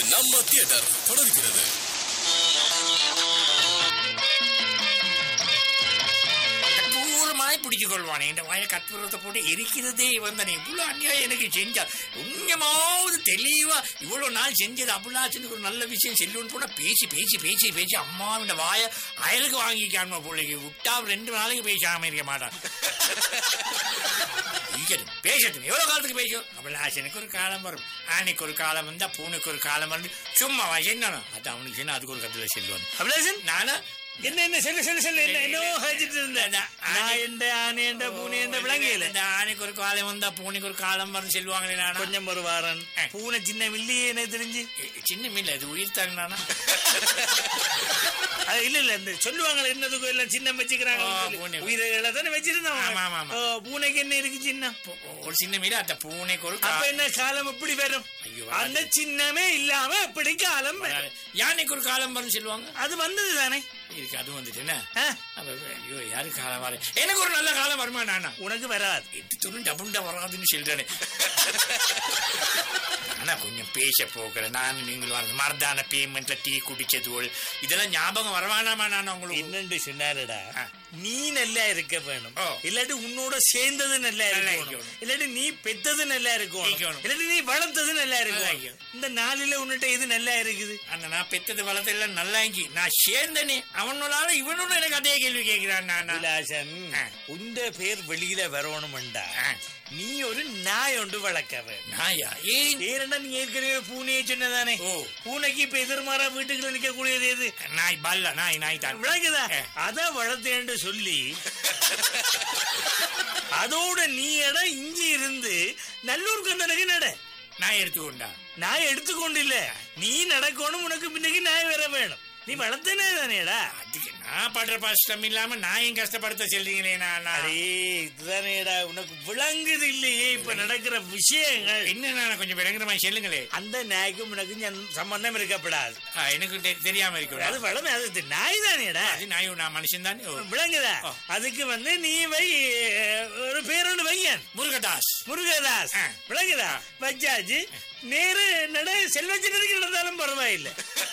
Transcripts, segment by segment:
நம்ம தியேட்டர் தொடர்கிறது கற்பூரமாய் பிடிச்சு கொள்வானே இந்த வாய கற்பூரத்தை போட்டு எரிக்கிறதே வந்தனே இவ்வளவு அநியாயம் எனக்கு செஞ்சா கொஞ்சமாவது தெளிவா இவ்வளவு நாள் செஞ்சது அபுலாச்சுன்னு ஒரு நல்ல விஷயம் செல்லுன்னு போனா பேசி பேசி பேசி பேசி அம்மா இந்த வாய அயலுக்கு வாங்கிக்காம பிள்ளைக்கு விட்டா ரெண்டு நாளைக்கு பேசாம இருக்க மாட்டான் ஈக்கட்டும், பேசட்டும் எவ்வளவு காலத்துக்கு பேசும் அபலாசனுக்கு ஒரு காலம் வரும் ஆனைக்கு ஒரு காலம் வந்தா பூனைக்கு ஒரு காலம் வந்து சும்மா என்னணும் அது அவனுக்கு சொன்னா அதுக்கு ஒரு கத்துல செல்வான் அபிலாஷன் நானா என்ன என்ன சொல்லு சொல்லு சொல்லு என்ன என்னவோ ஹஜிட்டு இருந்தேன் நான் எந்த ஆனை எந்த பூனை எந்த விளங்கையில இந்த ஆனைக்கு ஒரு காலம் வந்தா பூனைக்கு ஒரு காலம் வரும் சொல்லுவாங்களே நானா கொஞ்சம் ஒரு வாரன் பூனை சின்ன வில்லியே எனக்கு தெரிஞ்சு எ- சின்ன மீன் அது உயிர் தாங்க நானா அது இல்ல இல்ல இந்த சொல்லுவாங்களே என்னதுக்கும் எல்லாம் சின்னம் வச்சுக்கிறாங்க ஆ, சொல்லி. பூனை. உயிர்களை தானே வச்சிருந்தோம் ஆமா, ஆமா, ஆமா. ஓ, பூனைக்கு என்ன இருக்கு சின்னம் பூ- ஒரு சின்ன மீன் அந்த பூனைக்கு ஒரு அப்ப கா- என்ன காலம் எப்படி வரும் ஐயோ, அந்த சின்னமே இல்லாம எப்படி காலம் வரும்? யானைக்கு ஒரு காலம் வரும் சொல்லுவாங்க அது வந்தது தானே இருக்கு அது வந்துட்டு என்ன ஆ, அப்ப, ஐயோ யாரு காலம் வர எனக்கு ஒரு நல்ல காலம் வருமா நானா உனக்கு வராது எட்டு துணி டபுண்டா வராதுன்னு சொல்றேனே ஆனா கொஞ்சம் பேச போகிற நான் நீங்கள் வர மர்தான பேமெண்ட்ல டீ குடிச்சது போல் இதெல்லாம் ஞாபகம் வரவானாமா நான் உங்களுக்கு என்னண்டு சொன்னாருடா ஆ. நீ நல்லா இருக்க வேணும் ஓ. இல்லாட்டி உன்னோட சேர்ந்தது நல்லா நல்லா இருக்கணும் இருக்கணும். இல்லாட்டி நீ பெத்தது நல்லா இருக்கணும் இருக்கணும். இல்லாட்டி நீ வளர்த்தது நல்லா நல்லா இருக்கும் இருக்கணும். இந்த நாளில உன்னிட்ட இது நல்லா இருக்குது அந்த நான் பெத்தது வளர்த்து எல்லாம் நல்லா இங்கி நான் சேர்ந்தனே அவனோட இவனோட எனக்கு அதே கேள்வி கேட்கிறான் நான் நான். விலாசன் ஆ. உண்ட பேர் வெளியில வரணும்டா ஆ. நீ ஒரு நாய் ஒன்று வளர்க்க வேணும் நாயா ஏன் ஏறண்டா நீ ஏற்கனவே பூனையை சொன்னதானே ஓ. பூனைக்கு இப்ப எதிர்மாறா வீட்டுக்குள்ள நிக்க கூடியது எது நாய் பல்ல நாய் நாய் தான் விளங்குதா ஆ. அத வளர்த்தேன்னு சொல்லி அதோட நீ இடம் இஞ்சி இருந்து நல்லூர் கந்தனுக்கு நட நாய் எடுத்துக்கொண்டா நான் எடுத்துக்கொண்டு இல்ல நீ நடக்கணும் உனக்கு பின்னுக்கு நாய் வர வேணும் நீ வளர்த்தனே தானேடா அதுக்கு நான் படுற கஷ்டம் இல்லாம நான் ஏன் கஷ்டப்படுத்த சொல்றீங்களே நான் நான். அரே இதுதானேடா உனக்கு விளங்குது இல்லையே இப்ப நடக்கிற விஷயங்கள் என்ன நான் கொஞ்சம் விளங்குற மாதிரி சொல்லுங்களே அந்த நாய்க்கும் உனக்கு ஞான- சம்பந்தம் இருக்கப்படாது ஆ, எனக்கு தெ- தெரியாம இருக்கு அது வளமை அது நாய் தானேடா அது நாய் நான் மனுஷன் தான் விளங்குதா ஆ. அதுக்கு வந்து நீ வை அஹ், ஒரு பேரோடு வையன் முருகதாஸ் முருகதாஸ் ஆ. விளங்குதா வச்சாச்சு நேரு நட செல்வச்சினருக்கு நடந்தாலும் பரவாயில்லை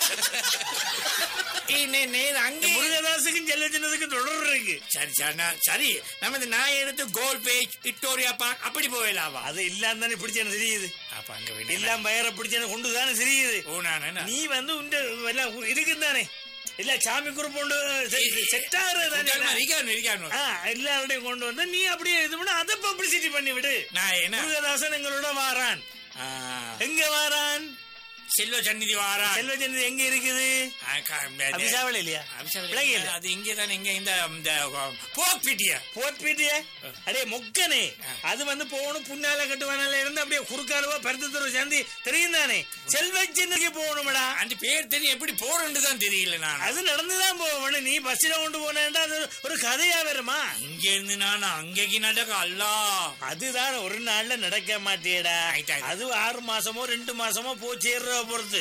ஏய், நே- நேரு அங்கே முருகதாஸுக்கும் செல்வச்சினத்துக்கும் தொடர் இருக்கு சரி சரி நான் சரி நம்ம இந்த நாய் எடுத்து கோல் பேஜ் விக்டோரியா பார்க் அப்படி போயிடலாவா அது இல்லாம தானே பிடிச்சேன்னு தெரியுது அப்ப அங்க வேண்டிய எல்லாம் பயர பிடிச்சேன்னு கொண்டு தானே தெரியுது ஓ நான் என்ன? நீ வந்து உண்ட எல்லாம் இருக்கு தானே இல்ல சாமி குரூப் கொண்டு செட் ஆகுறது உட்காருமா, தானே இருக்காரு, இருக்காரு. ஆ, எல்லாரோடையும் கொண்டு வந்து நீ அப்படியே இது பண்ண அதை பப்ளிசிட்டி பண்ணி விடு நான் என்ன முருகதாசன் எங்களோட வாரான் ஆ, எங்க வாரான் செல்வ சந்நிதி வாரா செல்வஜனது எங்க இருக்குது ஆ, க- இந்த- அபிசாவளி இல்லையா அபிஷேகம் விளங்கியல? அது இங்கே தானே இங்க இந்த இந்த போக் பிட்டியா போட்பீட்டிய அடே மொக்கனே அது வந்து போகணும் புண்ணால கட்டுவானால இருந்து அப்படியே குறுக்காலவா பருத்து தர சேர்ந்து தெரியும் தானே செல்வச்சனுக்கு போகணும்டா அந்த பேர் தெரியும் எப்படி போறேன்னு தான் தெரியல நான் அது நடந்துதான் போகணும் நீ பஸ்ல கொண்டு போனேன்டா அது ஒரு கதையா வருமா இங்க இருந்து நான் அங்கேக்கு நடக்க அல்லா அதுதான் ஒரு நாள்ல நடக்க மாட்டேடா ஆயிட்டு, ஆயிட்டு. அது ஆறு மாசமோ ரெண்டு மாசமோ போ சேர்ற பொறுத்து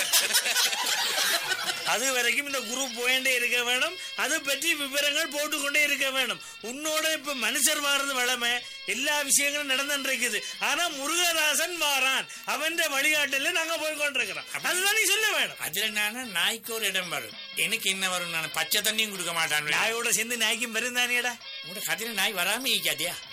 அது வரைக்கும் இந்த குரூப் போயிட்டே இருக்க வேணும் அது பற்றி விவரங்கள் போட்டுக்கொண்டே இருக்க வேணும் உன்னோட இப்ப மனுஷர் வாரது வளமை எல்லா விஷயங்களும் நடந்துட்டு இருக்குது ஆனா முருகதாசன் வாரான் அவன் வழிகாட்டில நாங்க போய் கொண்டிருக்கிறோம் அதுதான் நீ சொல்ல வேணும் அதுல நானு நாய்க்கு ஒரு இடம் வரும் எனக்கு என்ன வரும் நான் பச்சை தண்ணியும் கொடுக்க மாட்டான் நாயோட சேர்ந்து நாய்க்கும் வருந்தானேடா உங்களோட கதையில நாய் வராம இருக்காதியா